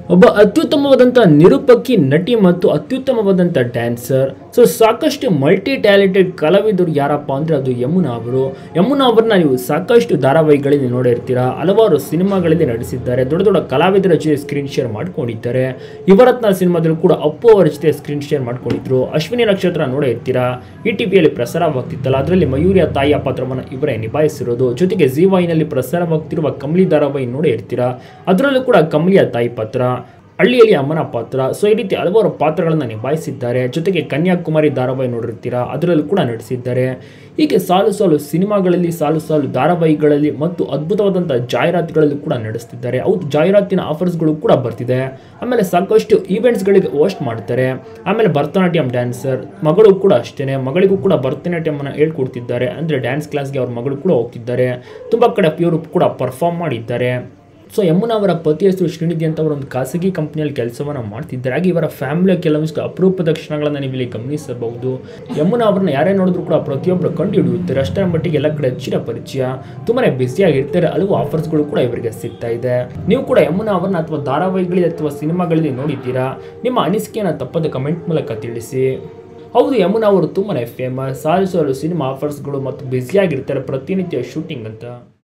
ಒಬ್ಬ ಅತ್ಯುತ್ತಮವಾದಂಥ ನಿರೂಪಕಿ ನಟಿ ಮತ್ತು ಅತ್ಯುತ್ತಮವಾದಂಥ ಡ್ಯಾನ್ಸರ್ ಸೊ ಸಾಕಷ್ಟು ಮಲ್ಟಿ ಟ್ಯಾಲೆಂಟೆಡ್ ಕಲಾವಿದರು ಯಾರಪ್ಪ ಅಂದರೆ ಅದು ಯಮುನಾ ಅವರು ಯಮುನಾ ಅವರನ್ನ ನೀವು ಸಾಕಷ್ಟು ಧಾರಾವಾಹಿಗಳಲ್ಲಿ ನೋಡಿರ್ತೀರಾ ಹಲವಾರು ಸಿನಿಮಾಗಳಲ್ಲಿ ನಟಿಸಿದ್ದಾರೆ ದೊಡ್ಡ ದೊಡ್ಡ ಕಲಾವಿದರ ಜೊತೆ ಸ್ಕ್ರೀನ್ ಶೇರ್ ಮಾಡ್ಕೊಂಡಿದ್ದಾರೆ ಯುವರತ್ನ ಸಿನಿಮಾದಲ್ಲೂ ಕೂಡ ಅಪ್ಪು ಅವರ ಜೊತೆ ಸ್ಕ್ರೀನ್ ಶೇರ್ ಮಾಡ್ಕೊಂಡಿದ್ರು ಅಶ್ವಿನಿ ನಕ್ಷತ್ರ ನೋಡೇ ಇರ್ತೀರಾ ಈ ಟಿ ವಿಯಲ್ಲಿ ಪ್ರಸಾರವಾಗ್ತಿತ್ತಲ್ಲ ಅದರಲ್ಲಿ ಮಯೂರಿಯ ತಾಯಿಯ ಪಾತ್ರವನ್ನು ಇವರೇ ನಿಭಾಯಿಸಿರೋದು ಜೊತೆಗೆ ಜಿ ವಾಹಿನಿಯಲ್ಲಿ ಪ್ರಸಾರವಾಗ್ತಿರುವ ಕಮಲಿ ಧಾರಾವಾಹಿ ನೋಡೇ ಇರ್ತೀರಾ ಅದರಲ್ಲೂ ಕೂಡ ಕಮಲಿಯ ತಾಯಿ ಪಾತ್ರ ಹಳ್ಳಿಯಲ್ಲಿ ಅಮ್ಮನ ಪಾತ್ರ ಸೊ ಈ ರೀತಿ ಹಲವಾರು ಪಾತ್ರಗಳನ್ನು ನಿಭಾಯಿಸಿದ್ದಾರೆ ಜೊತೆಗೆ ಕನ್ಯಾಕುಮಾರಿ ಧಾರಾವಾಹಿ ನೋಡಿರ್ತೀರಾ ಅದರಲ್ಲೂ ಕೂಡ ನಟಿಸಿದ್ದಾರೆ ಹೀಗೆ ಸಾಲು ಸಾಲು ಸಿನಿಮಾಗಳಲ್ಲಿ ಸಾಲು ಸಾಲು ಧಾರಾವಾಹಿಗಳಲ್ಲಿ ಮತ್ತು ಅದ್ಭುತವಾದಂಥ ಜಾಹೀರಾತುಗಳಲ್ಲಿ ಕೂಡ ನಡೆಸ್ತಿದ್ದಾರೆ ಹೌದು ಜಾಹೀರಾತಿನ ಆಫರ್ಸ್ಗಳು ಕೂಡ ಬರ್ತಿದೆ ಆಮೇಲೆ ಸಾಕಷ್ಟು ಈವೆಂಟ್ಸ್ಗಳಿಗೆ ಹೋಸ್ಟ್ ಮಾಡ್ತಾರೆ ಆಮೇಲೆ ಭರತನಾಟ್ಯಂ ಡ್ಯಾನ್ಸರ್ ಮಗಳು ಕೂಡ ಅಷ್ಟೇ ಮಗಳಿಗೂ ಕೂಡ ಭರತನಾಟ್ಯಮನ್ನು ಹೇಳ್ಕೊಡ್ತಿದ್ದಾರೆ ಅಂದರೆ ಡ್ಯಾನ್ಸ್ ಕ್ಲಾಸ್ಗೆ ಅವ್ರ ಮಗಳು ಕೂಡ ಹೋಗ್ತಿದ್ದಾರೆ ತುಂಬ ಕಡೆ ಇವರು ಕೂಡ ಪರ್ಫಾರ್ಮ್ ಮಾಡಿದ್ದಾರೆ ಸೊ ಯಮುನಾ ಅವರ ಪತಿ ಹೆಸರು ಶ್ರೀನಿಧಿ ಅಂತ ಅವರು ಒಂದು ಖಾಸಗಿ ಕಂಪ್ನಿಯಲ್ಲಿ ಕೆಲಸವನ್ನು ಮಾಡ್ತಿದ್ದಾರೆ ಹಾಗೆ ಇವರ ಫ್ಯಾಮಿಲಿಯ ಕೆಲವೊಂದಿಷ್ಟು ಅಪರೂಪದ ಕ್ಷಣಗಳನ್ನು ನೀವು ಇಲ್ಲಿ ಗಮನಿಸಬಹುದು ಯಮುನಾ ಅವ್ರನ್ನ ಯಾರೇ ನೋಡಿದ್ರು ಕೂಡ ಪ್ರತಿಯೊಬ್ಬರು ಕಂಡು ಹಿಡಿಯುತ್ತಾರೆ ಅಷ್ಟರ ಮಟ್ಟಿಗೆ ಎಲ್ಲ ಕಡೆ ಚಿರ ಪರಿಚಯ ತುಂಬಾನೇ ಬ್ಯುಸಿಯಾಗಿರ್ತಾರೆ ಹಲವು ಆಫರ್ಸ್ಗಳು ಕೂಡ ಇವರಿಗೆ ಸಿಗ್ತಾ ಇದೆ ನೀವು ಕೂಡ ಯಮುನಾ ಅವರನ್ನ ಅಥವಾ ಧಾರಾವಾಹಿಗಳಲ್ಲಿ ಅಥವಾ ಸಿನಿಮಾಗಳಲ್ಲಿ ನೋಡಿದ್ದೀರಾ ನಿಮ್ಮ ಅನಿಸಿಕೆಯನ್ನು ತಪ್ಪದ ಕಮೆಂಟ್ ಮೂಲಕ ತಿಳಿಸಿ ಹೌದು ಯಮುನಾ ಅವರು ತುಂಬಾನೇ ಫೇಮಸ್ ಸಾಲು ಸಾಲು ಸಿನಿಮಾ ಆಫರ್ಸ್ಗಳು ಮತ್ತು ಬ್ಯುಸಿಯಾಗಿರ್ತಾರೆ ಪ್ರತಿನಿತ್ಯ ಶೂಟಿಂಗ್ ಅಂತ